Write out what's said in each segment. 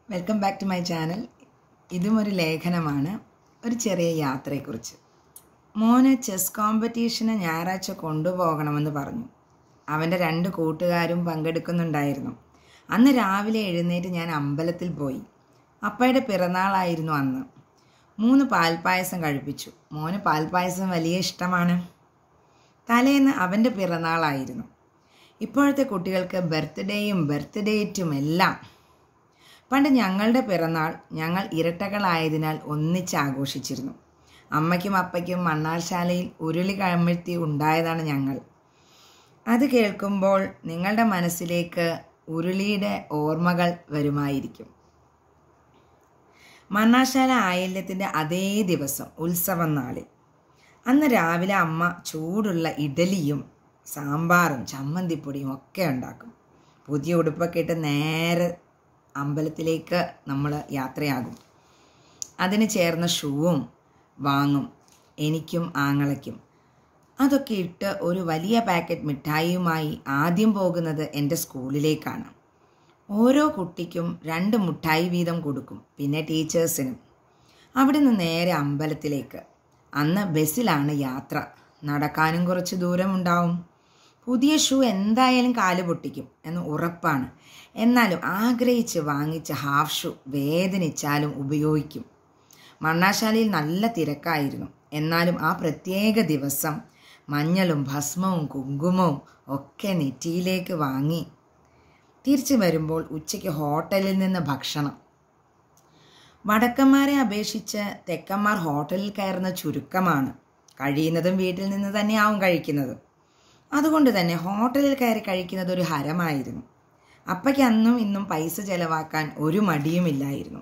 welcome back to my channel ഇതും ഒരു ലേഖനമാണ് ഒരു ചെറിയ യാത്രയെക്കുറിച്ച് മോന് ചെസ് കോമ്പറ്റീഷന് ഞായറാഴ്ച കൊണ്ടുപോകണമെന്ന് പറഞ്ഞു അവൻ്റെ രണ്ട് കൂട്ടുകാരും പങ്കെടുക്കുന്നുണ്ടായിരുന്നു അന്ന് രാവിലെ എഴുന്നേറ്റ് ഞാൻ അമ്പലത്തിൽ പോയി അപ്പയുടെ പിറന്നാളായിരുന്നു അന്ന് മൂന്ന് പാൽപ്പായസം കഴിപ്പിച്ചു മോന് പാൽപ്പായസം വലിയ ഇഷ്ടമാണ് തലേന്ന് അവൻ്റെ പിറന്നാളായിരുന്നു ഇപ്പോഴത്തെ കുട്ടികൾക്ക് ബർത്ത്ഡേയും ബർത്ത് ഡേറ്റും എല്ലാം പണ്ട് ഞങ്ങളുടെ പിറന്നാൾ ഞങ്ങൾ ഇരട്ടകളായതിനാൽ ഒന്നിച്ച് ആഘോഷിച്ചിരുന്നു അമ്മയ്ക്കും അപ്പയ്ക്കും മണ്ണാർശാലയിൽ ഉരുളി കമഴ്ത്തി ഉണ്ടായതാണ് ഞങ്ങൾ അത് കേൾക്കുമ്പോൾ നിങ്ങളുടെ മനസ്സിലേക്ക് ഉരുളിയുടെ ഓർമ്മകൾ വരുമായിരിക്കും മണ്ണാർശാല ആയില്യത്തിൻ്റെ അതേ ദിവസം ഉത്സവം നാളിൽ അന്ന് രാവിലെ അമ്മ ചൂടുള്ള ഇഡലിയും സാമ്പാറും ചമ്മന്തിപ്പൊടിയും ഒക്കെ ഉണ്ടാക്കും പുതിയ ഉടുപ്പൊക്കെ ഇട്ട് നേരെ അമ്പലത്തിലേക്ക് നമ്മൾ യാത്രയാകും അതിന് ചേർന്ന ഷൂവും വാങ്ങും എനിക്കും ആങ്ങളയ്ക്കും അതൊക്കെ ഇട്ട് ഒരു വലിയ പാക്കറ്റ് മിഠായിയുമായി ആദ്യം പോകുന്നത് എൻ്റെ സ്കൂളിലേക്കാണ് ഓരോ കുട്ടിക്കും രണ്ട് മിഠായി വീതം കൊടുക്കും പിന്നെ ടീച്ചേഴ്സിനും അവിടെ നിന്ന് നേരെ അമ്പലത്തിലേക്ക് അന്ന് ബസ്സിലാണ് യാത്ര നടക്കാനും കുറച്ച് ദൂരമുണ്ടാവും പുതിയ ഷൂ എന്തായാലും കാല് പൊട്ടിക്കും എന്ന് ഉറപ്പാണ് എന്നാലും ആഗ്രഹിച്ച് വാങ്ങിച്ച ഹാഫ് ഷൂ വേദനിച്ചാലും ഉപയോഗിക്കും മണ്ണാശാലയിൽ നല്ല തിരക്കായിരുന്നു എന്നാലും ആ പ്രത്യേക ദിവസം മഞ്ഞളും ഭസ്മവും കുങ്കുമവും ഒക്കെ നെറ്റിയിലേക്ക് വാങ്ങി തിരിച്ചു വരുമ്പോൾ ഉച്ചയ്ക്ക് ഹോട്ടലിൽ നിന്ന് ഭക്ഷണം വടക്കന്മാരെ അപേക്ഷിച്ച് തെക്കന്മാർ ഹോട്ടലിൽ കയറുന്ന ചുരുക്കമാണ് കഴിയുന്നതും വീട്ടിൽ നിന്ന് തന്നെയാവും കഴിക്കുന്നത് അതുകൊണ്ട് തന്നെ ഹോട്ടലിൽ കയറി കഴിക്കുന്നത് ഒരു ഹരമായിരുന്നു അപ്പയ്ക്ക് അന്നും ഇന്നും പൈസ ചെലവാക്കാൻ ഒരു മടിയുമില്ലായിരുന്നു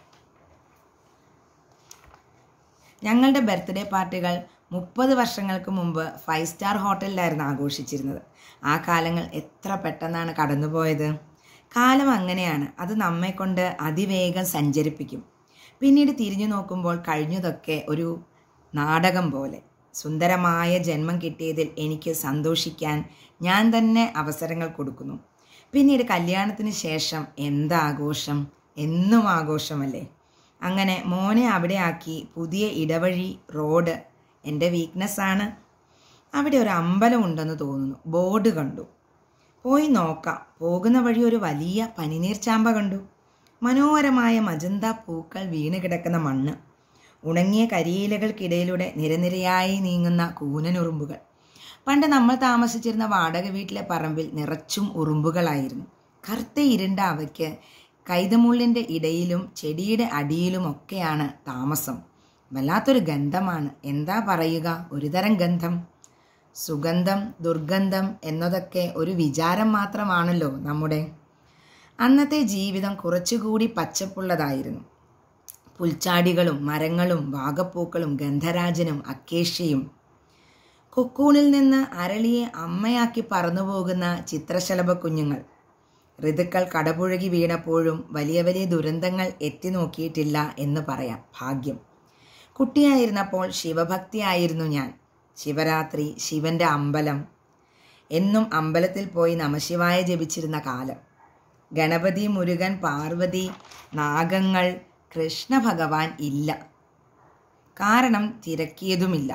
ഞങ്ങളുടെ ബർത്ത്ഡേ പാർട്ടികൾ മുപ്പത് വർഷങ്ങൾക്ക് മുമ്പ് ഫൈവ് സ്റ്റാർ ഹോട്ടലിലായിരുന്നു ആഘോഷിച്ചിരുന്നത് ആ കാലങ്ങൾ എത്ര പെട്ടെന്നാണ് കടന്നുപോയത് കാലം അങ്ങനെയാണ് അത് നമ്മെ കൊണ്ട് അതിവേഗം സഞ്ചരിപ്പിക്കും പിന്നീട് തിരിഞ്ഞു നോക്കുമ്പോൾ കഴിഞ്ഞതൊക്കെ ഒരു നാടകം പോലെ സുന്ദരമായ ജന്മം കിട്ടിയതിൽ എനിക്ക് സന്തോഷിക്കാൻ ഞാൻ തന്നെ അവസരങ്ങൾ കൊടുക്കുന്നു പിന്നീട് കല്യാണത്തിന് ശേഷം എന്താഘോഷം എന്നും ആഘോഷമല്ലേ അങ്ങനെ മോനെ അവിടെ ആക്കി പുതിയ ഇടവഴി റോഡ് എൻ്റെ വീക്ക്നെസ്സാണ് അവിടെ ഒരു അമ്പലം ഉണ്ടെന്ന് തോന്നുന്നു ബോർഡ് കണ്ടു പോയി നോക്കാം പോകുന്ന വഴി ഒരു വലിയ പനിനീർ ചാമ്പ കണ്ടു മനോഹരമായ മജന്ത പൂക്കൾ വീണ് കിടക്കുന്ന മണ്ണ് ഉണങ്ങിയ കരിയിലകൾക്കിടയിലൂടെ നിരനിരയായി നീങ്ങുന്ന കൂനനുറുമ്പുകൾ പണ്ട് നമ്മൾ താമസിച്ചിരുന്ന വാടക വീട്ടിലെ പറമ്പിൽ നിറച്ചും ഉറുമ്പുകളായിരുന്നു കറുത്ത ഇരുണ്ട അവയ്ക്ക് കൈതമുള്ളിൻ്റെ ഇടയിലും ചെടിയുടെ അടിയിലും ഒക്കെയാണ് താമസം വല്ലാത്തൊരു ഗന്ധമാണ് എന്താ പറയുക ഒരുതരം ഗന്ധം സുഗന്ധം ദുർഗന്ധം എന്നതൊക്കെ ഒരു വിചാരം മാത്രമാണല്ലോ നമ്മുടെ അന്നത്തെ ജീവിതം കുറച്ചുകൂടി പച്ചപ്പുള്ളതായിരുന്നു പുൽച്ചാടികളും മരങ്ങളും വാഗപ്പൂക്കളും ഗന്ധരാജനും അക്കേഷ്യയും കൊക്കൂണിൽ നിന്ന് അരളിയെ അമ്മയാക്കി പറന്നുപോകുന്ന ചിത്രശലഭ കുഞ്ഞുങ്ങൾ ഋതുക്കൾ കടപുഴകി വീണപ്പോഴും വലിയ വലിയ ദുരന്തങ്ങൾ എത്തി നോക്കിയിട്ടില്ല എന്ന് പറയാം ഭാഗ്യം കുട്ടിയായിരുന്നപ്പോൾ ശിവഭക്തിയായിരുന്നു ഞാൻ ശിവരാത്രി ശിവന്റെ അമ്പലം എന്നും അമ്പലത്തിൽ പോയി നമശിവായ ജപിച്ചിരുന്ന കാലം ഗണപതി മുരുകൻ പാർവതി നാഗങ്ങൾ കൃഷ്ണ ഭഗവാൻ ഇല്ല കാരണം തിരക്കിയതുമില്ല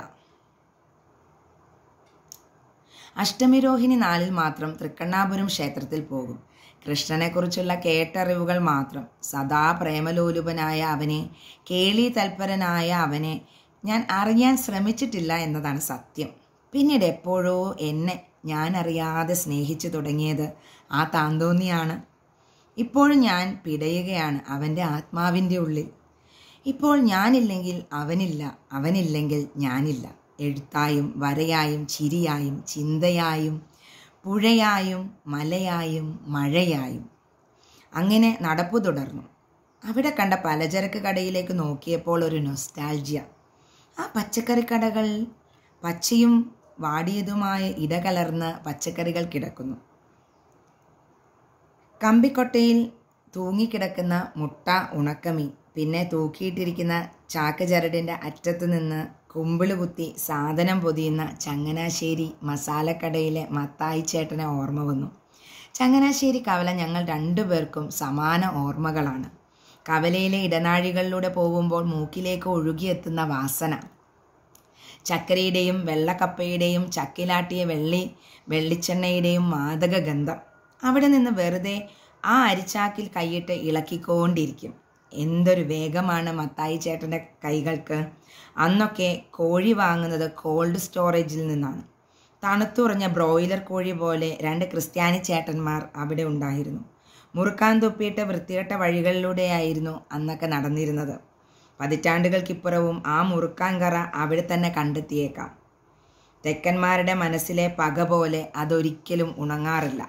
അഷ്ടമിരോഹിണി നാളിൽ മാത്രം തൃക്കണ്ണാപുരം ക്ഷേത്രത്തിൽ പോകും കൃഷ്ണനെക്കുറിച്ചുള്ള കേട്ടറിവുകൾ മാത്രം സദാ പ്രേമലോലുപനായ അവനെ കേളി തൽപരനായ അവനെ ഞാൻ അറിയാൻ ശ്രമിച്ചിട്ടില്ല എന്നതാണ് സത്യം പിന്നീട് എപ്പോഴോ എന്നെ ഞാൻ അറിയാതെ സ്നേഹിച്ചു തുടങ്ങിയത് ആ താന്തോന്നിയാണ് ഇപ്പോഴും ഞാൻ പിടയുകയാണ് അവൻ്റെ ആത്മാവിൻ്റെ ഉള്ളിൽ ഇപ്പോൾ ഞാനില്ലെങ്കിൽ അവനില്ല അവനില്ലെങ്കിൽ ഞാനില്ല എഴുത്തായും വരയായും ചിരിയായും ചിന്തയായും പുഴയായും മലയായും മഴയായും അങ്ങനെ നടപ്പു തുടർന്നു അവിടെ കണ്ട പലചരക്ക് കടയിലേക്ക് നോക്കിയപ്പോൾ ഒരു നൊസ്റ്റാൾജിയ ആ പച്ചക്കറി കടകൾ പച്ചയും വാടിയതുമായ ഇടകലർന്ന് പച്ചക്കറികൾ കിടക്കുന്നു കമ്പിക്കൊട്ടയിൽ തൂങ്ങിക്കിടക്കുന്ന മുട്ട ഉണക്കമീൻ പിന്നെ തൂക്കിയിട്ടിരിക്കുന്ന ചാക്ക് ചരടിൻ്റെ അറ്റത്ത് നിന്ന് കുമ്പിള് കുത്തി സാധനം പൊതിയുന്ന ചങ്ങനാശ്ശേരി മസാലക്കടയിലെ മത്തായി ചേട്ടനെ ഓർമ്മ വന്നു ചങ്ങനാശ്ശേരി കവല ഞങ്ങൾ രണ്ടുപേർക്കും സമാന ഓർമ്മകളാണ് കവലയിലെ ഇടനാഴികളിലൂടെ പോകുമ്പോൾ മൂക്കിലേക്ക് ഒഴുകിയെത്തുന്ന വാസന ചക്കരയുടെയും വെള്ളക്കപ്പയുടെയും ചക്കിലാട്ടിയ വെള്ളി വെള്ളിച്ചെണ്ണയുടെയും മാദക ഗന്ധം അവിടെ നിന്ന് വെറുതെ ആ അരിച്ചാക്കിൽ കൈയിട്ട് ഇളക്കിക്കൊണ്ടിരിക്കും എന്തൊരു വേഗമാണ് മത്തായി ചേട്ടൻ്റെ കൈകൾക്ക് അന്നൊക്കെ കോഴി വാങ്ങുന്നത് കോൾഡ് സ്റ്റോറേജിൽ നിന്നാണ് തണുത്തുറഞ്ഞ ബ്രോയിലർ കോഴി പോലെ രണ്ട് ക്രിസ്ത്യാനി ചേട്ടന്മാർ അവിടെ ഉണ്ടായിരുന്നു മുറുക്കാൻ തുപ്പിയിട്ട വൃത്തികെട്ട വഴികളിലൂടെയായിരുന്നു അന്നൊക്കെ നടന്നിരുന്നത് പതിറ്റാണ്ടുകൾക്കിപ്പുറവും ആ മുറുക്കാൻ കറ അവിടെ തന്നെ കണ്ടെത്തിയേക്കാം തെക്കന്മാരുടെ മനസ്സിലെ പക പോലെ അതൊരിക്കലും ഉണങ്ങാറില്ല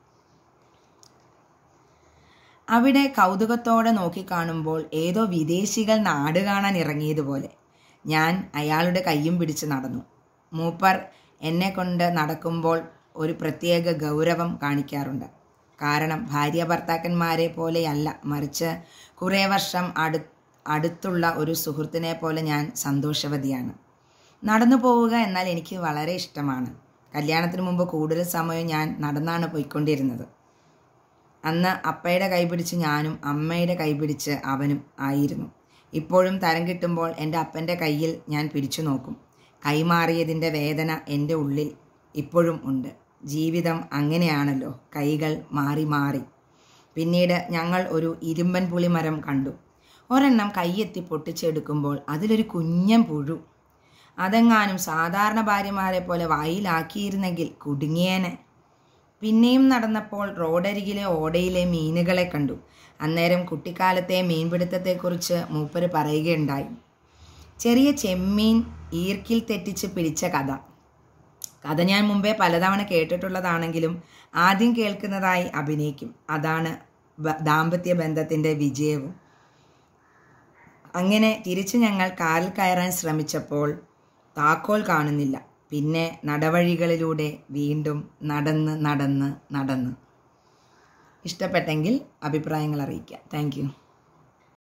അവിടെ കൗതുകത്തോടെ നോക്കിക്കാണുമ്പോൾ ഏതോ വിദേശികൾ നാട് കാണാൻ ഇറങ്ങിയതുപോലെ ഞാൻ അയാളുടെ കയ്യും പിടിച്ച് നടന്നു മൂപ്പർ എന്നെ കൊണ്ട് നടക്കുമ്പോൾ ഒരു പ്രത്യേക ഗൗരവം കാണിക്കാറുണ്ട് കാരണം ഭാര്യ ഭർത്താക്കന്മാരെ പോലെയല്ല മറിച്ച് കുറേ വർഷം അടു അടുത്തുള്ള ഒരു സുഹൃത്തിനെ പോലെ ഞാൻ സന്തോഷവതിയാണ് നടന്നു പോവുക എന്നാൽ എനിക്ക് വളരെ ഇഷ്ടമാണ് കല്യാണത്തിന് മുമ്പ് കൂടുതൽ സമയം ഞാൻ നടന്നാണ് പോയിക്കൊണ്ടിരുന്നത് അന്ന് അപ്പയുടെ കൈപിടിച്ച് ഞാനും അമ്മയുടെ കൈപിടിച്ച് അവനും ആയിരുന്നു ഇപ്പോഴും തരം കിട്ടുമ്പോൾ എൻ്റെ അപ്പൻ്റെ കയ്യിൽ ഞാൻ പിടിച്ചു നോക്കും കൈമാറിയതിൻ്റെ വേദന എൻ്റെ ഉള്ളിൽ ഇപ്പോഴും ഉണ്ട് ജീവിതം അങ്ങനെയാണല്ലോ കൈകൾ മാറി മാറി പിന്നീട് ഞങ്ങൾ ഒരു ഇരുമ്പൻ പുളിമരം കണ്ടു ഒരെണ്ണം കൈയെത്തി പൊട്ടിച്ചെടുക്കുമ്പോൾ അതിലൊരു കുഞ്ഞൻ പുഴു അതെങ്ങാനും സാധാരണ ഭാര്യമാരെ പോലെ വായിലാക്കിയിരുന്നെങ്കിൽ കുടുങ്ങിയേനെ പിന്നെയും നടന്നപ്പോൾ റോഡരികിലെ ഓടയിലെ മീനുകളെ കണ്ടു അന്നേരം കുട്ടിക്കാലത്തെ മീൻപിടുത്തത്തെക്കുറിച്ച് മൂപ്പര് പറയുകയുണ്ടായി ചെറിയ ചെമ്മീൻ ഈർക്കിൽ തെറ്റിച്ച് പിടിച്ച കഥ കഥ ഞാൻ മുമ്പേ പലതവണ കേട്ടിട്ടുള്ളതാണെങ്കിലും ആദ്യം കേൾക്കുന്നതായി അഭിനയിക്കും അതാണ് ബ- ദാമ്പത്യ ബന്ധത്തിൻ്റെ വിജയവും അങ്ങനെ തിരിച്ച് ഞങ്ങൾ കാറിൽ കയറാൻ ശ്രമിച്ചപ്പോൾ താക്കോൽ കാണുന്നില്ല പിന്നെ നടവഴികളിലൂടെ വീണ്ടും നടന്ന് നടന്ന് നടന്ന് ഇഷ്ടപ്പെട്ടെങ്കിൽ അഭിപ്രായങ്ങൾ അറിയിക്കുക താങ്ക്